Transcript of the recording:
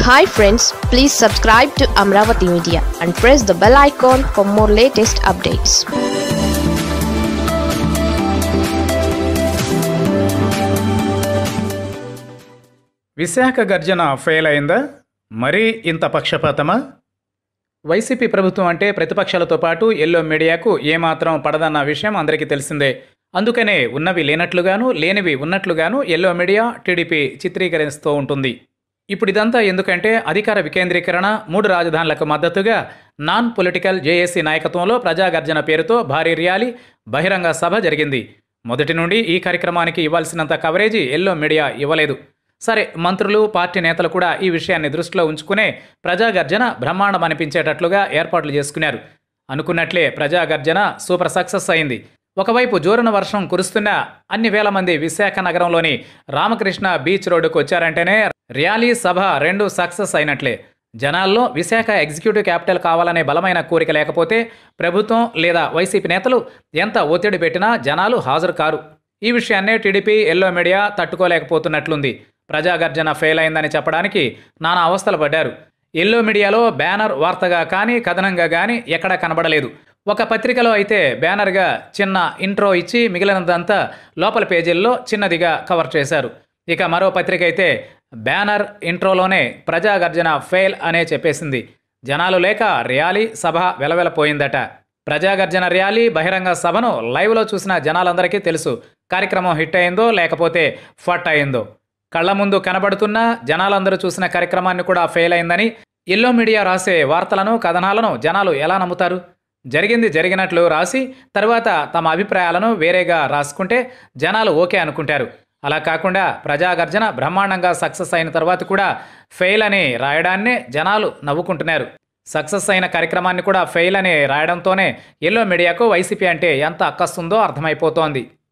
hi friends please subscribe to Amaravati media and press the bell icon for more latest updates Visakha Garjana fail అయిందా మరీ ఇంత పక్షపాతమా YCP ప్రభుత్వం అంటే ప్రతిపక్షాలతో పాటు ఎల్లో మీడియాకు ఏమాత్రం పడదన్న విషయం అందరికీ తెలిసిందే అందుకనే ఉన్నవి లేనట్లుగాను లేనివి ఉన్నట్లుగాను ఎల్లో మీడియా టీడీపీ చిత్రీకరిస్తూ ఉంటుంది ఇప్పుడు ఇదంతా ఎందుకంటే అధికార వికేంద్రీకరణ మూడు రాజధానులకు మద్దతుగా నాన్ పొలిటికల్ జేఏసీ నాయకత్వంలో ప్రజాగర్జన పేరుతో భారీ ర్యాలీ బహిరంగ సభ జరిగింది మొదటి నుండి ఈ కార్యక్రమానికి ఇవ్వాల్సినంత కవరేజీ ఎల్లో మీడియా ఇవ్వలేదు సరే మంత్రులు పార్టీ నేతలు కూడా ఈ విషయాన్ని దృష్టిలో ఉంచుకునే ప్రజాగర్జన బ్రహ్మాండం అనిపించేటట్లుగా ఏర్పాట్లు చేసుకున్నారు అనుకున్నట్లే ప్రజాగర్జన సూపర్ సక్సెస్ అయింది ఒకవైపు జోరున వర్షం కురుస్తున్న అన్ని వేల మంది విశాఖ నగరంలోని రామకృష్ణ బీచ్ రోడ్డుకు వచ్చారంటేనే ర్యాలీ సభ రెండు సక్సెస్ అయినట్లే జనాల్లో విశాఖ ఎగ్జిక్యూటివ్ క్యాపిటల్ కావాలనే బలమైన కోరిక లేకపోతే ప్రభుత్వం లేదా వైసీపీ నేతలు ఎంత ఒత్తిడి పెట్టినా జనాలు హాజరు కారు ఈ విషయాన్నే టీడీపీ ఎల్లో మీడియా తట్టుకోలేకపోతున్నట్లుంది ప్రజాగర్జన ఫెయిల్ అయిందని చెప్పడానికి నానా అవస్థలు పడ్డారు ఎల్లో మీడియాలో బ్యానర్ వార్తగా కానీ కథనంగా కానీ ఎక్కడా కనబడలేదు ఒక పత్రికలో అయితే బ్యానర్గా చిన్న ఇంట్రో ఇచ్చి మిగిలినదంతా లోపల పేజీల్లో చిన్నదిగా కవర్ చేశారు ఇక మరో పత్రిక అయితే బ్యానర్ ఇంట్రోలోనే ప్రజాగర్జన ఫెయిల్ అనే చెప్పేసింది జనాలు లేక ర్యాలీ సభ వెలవెలపోయిందట ప్రజాగర్జన ర్యాలీ బహిరంగ సభను లైవ్లో చూసిన జనాలందరికీ తెలుసు కార్యక్రమం హిట్ అయిందో లేకపోతే ఫట్ అయిందో కళ్ళ ముందు కనబడుతున్న జనాలందరూ చూసిన కార్యక్రమాన్ని కూడా ఫెయిల్ అయిందని ఎల్లో మీడియా రాసే వార్తలను కథనాలను జనాలు ఎలా నమ్ముతారు జరిగింది జరిగినట్లు రాసి తర్వాత తమ అభిప్రాయాలను వేరేగా రాసుకుంటే జనాలు ఓకే అనుకుంటారు అలా కాకుండా ప్రజాగర్జన బ్రహ్మాండంగా సక్సెస్ అయిన తర్వాత కూడా ఫెయిల్ అని రాయడాన్నే జనాలు నవ్వుకుంటున్నారు సక్సెస్ అయిన కార్యక్రమాన్ని కూడా ఫెయిల్ అని రాయడంతోనే ఎల్లో మీడియాకు వైసీపీ అంటే ఎంత అక్కస్తుందో అర్థమైపోతోంది